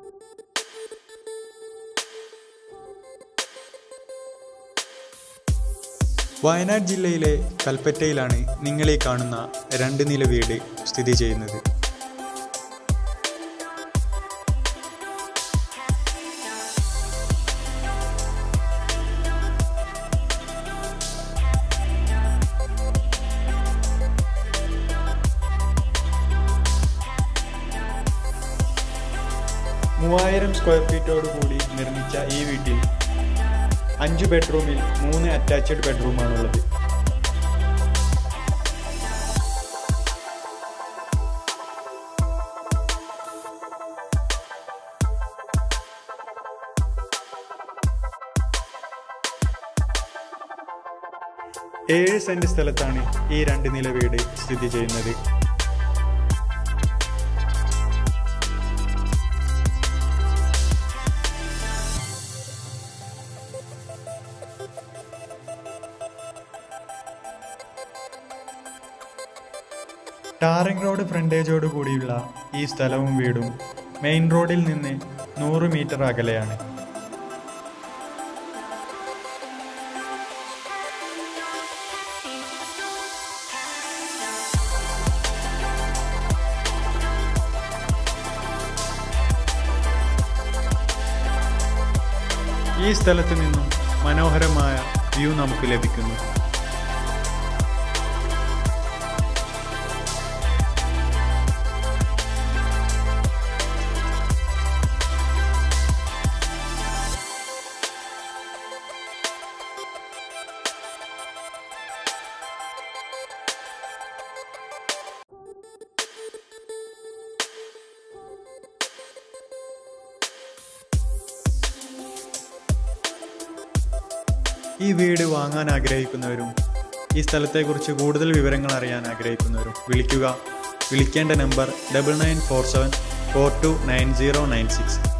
വയനാട് ജില്ലയിലെ കൽപ്പറ്റയിലാണ് നിങ്ങളീ കാണുന്ന രണ്ട് നില വീട് സ്ഥിതി ചെയ്യുന്നത് മൂവായിരം സ്ക്വയർ ഫീറ്റോട് കൂടി നിർമ്മിച്ച ഈ വീട്ടിൽ അഞ്ച് ബെഡ്റൂമിൽ മൂന്ന് അറ്റാച്ച്ഡ് ബെഡ്റൂമാണുള്ളത് ഏഴ് സെന്റ് സ്ഥലത്താണ് ഈ രണ്ട് നില വീട് സ്ഥിതി ചെയ്യുന്നത് ടാറിംഗ് റോഡ് ഫ്രണ്ടേജോട് കൂടിയുള്ള ഈ സ്ഥലവും വീടും മെയിൻ റോഡിൽ നിന്ന് നൂറ് മീറ്റർ അകലെയാണ് ഈ സ്ഥലത്ത് നിന്നും മനോഹരമായ വ്യൂ നമുക്ക് ലഭിക്കുന്നു ഈ വീട് വാങ്ങാൻ ആഗ്രഹിക്കുന്നവരും ഈ സ്ഥലത്തെക്കുറിച്ച് കൂടുതൽ വിവരങ്ങൾ അറിയാൻ ആഗ്രഹിക്കുന്നവരും വിളിക്കുക വിളിക്കേണ്ട number double nine four seven four two nine zero nine six